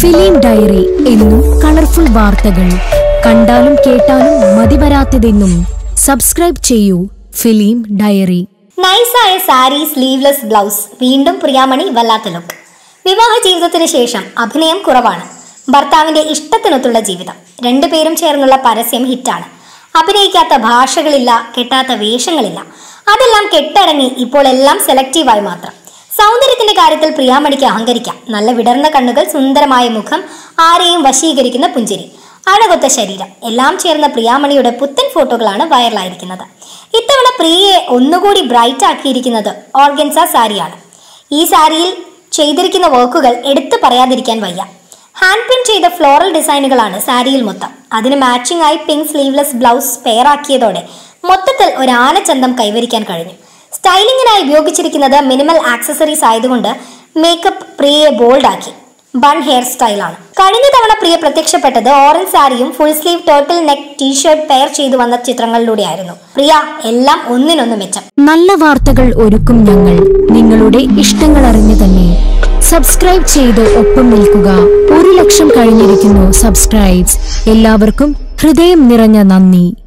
film diary എന്നും colourful വാർത്തകൾ കണ്ടാലും കേട്ടാലും മതിവരാത്തതെന്നും സബ്സ്ക്രൈബ് ചെയ്യൂ ഫിലിം ഡയറി നൈസായ സാരി സ്ലീവ്ലെസ് ബ്ലൗസ് വീണ്ടും പ്രിയാമണി വല്ലാത്ത ലുക്ക് വിവാഹ ജീവിതത്തിന് ശേഷം അഭിനയം കുറവാണ് ഭർത്താവിന്റെ ഇഷ്ടത്തിനൊത്തുള്ള ജീവിതം രണ്ടുപേരും ചേർന്നുള്ള പരസ്യം ഹിറ്റാണ് അഭിനയിക്കാത്ത ഭാഷകളില്ല കെട്ടാത്ത വേഷങ്ങളില്ല അതെല്ലാം കെട്ടടങ്ങി ഇപ്പോൾ എല്ലാം സെലക്റ്റീവായി മാത്രം സൗന്ദര്യത്തിന്റെ കാര്യത്തിൽ പ്രിയാമണിക്ക് അഹങ്കരിക്കാം നല്ല വിടർന്ന കണ്ണുകൾ സുന്ദരമായ മുഖം ആരെയും വശീകരിക്കുന്ന പുഞ്ചിരി അഴകൊത്ത ശരീരം എല്ലാം ചേർന്ന പ്രിയാമണിയുടെ പുത്തൻ ഫോട്ടോകളാണ് വൈറലായിരിക്കുന്നത് ഇത്തവണ പ്രിയയെ ഒന്നുകൂടി ബ്രൈറ്റ് ആക്കിയിരിക്കുന്നത് ഓർഗൻസ സാരിയാണ് ഈ സാരിയിൽ ചെയ്തിരിക്കുന്ന വർക്കുകൾ എടുത്തു പറയാതിരിക്കാൻ വയ്യ ഹാൻഡ് പ്രിന്റ് ചെയ്ത ഫ്ലോറൽ ഡിസൈനുകളാണ് സാരിയിൽ മൊത്തം അതിന് മാച്ചിങ് ആയി പിങ്ക് സ്ലീവ്ലെസ് ബ്ലൗസ് പെയർ ആക്കിയതോടെ മൊത്തത്തിൽ ഒരു ആനച്ചന്തം കൈവരിക്കാൻ കഴിഞ്ഞു സ്റ്റൈലിങ്ങിനായി ഉപയോഗിച്ചിരിക്കുന്നത് മിനിമൽ ആക്സസറീസ് ആയതുകൊണ്ട് മേക്കപ്പ് പ്രിയയെ ബോൾഡ് ആക്കി ബൺ ഹെയർ സ്റ്റൈലാണ് കഴിഞ്ഞ തവണ പ്രിയ പ്രത്യക്ഷപ്പെട്ടത് ഓറഞ്ച് സാരിയും full sleeve total neck T shirt pair ചെയ്തു വന്ന ചിത്രങ്ങളിലൂടെയായിരുന്നു പ്രിയ എല്ലാം ഒന്നിനൊന്ന് മെച്ചം നല്ല വാർത്തകൾ ഒരുക്കും ഞങ്ങൾ നിങ്ങളുടെ ഇഷ്ടങ്ങൾ അറിഞ്ഞു തന്നെ സബ്സ്ക്രൈബ് ചെയ്ത് ഒപ്പം നിൽക്കുക ഒരു ലക്ഷം കഴിഞ്ഞിരിക്കുന്നു സബ്സ്ക്രൈബ്സ് എല്ലാവർക്കും ഹൃദയം നിറഞ്ഞ നന്ദി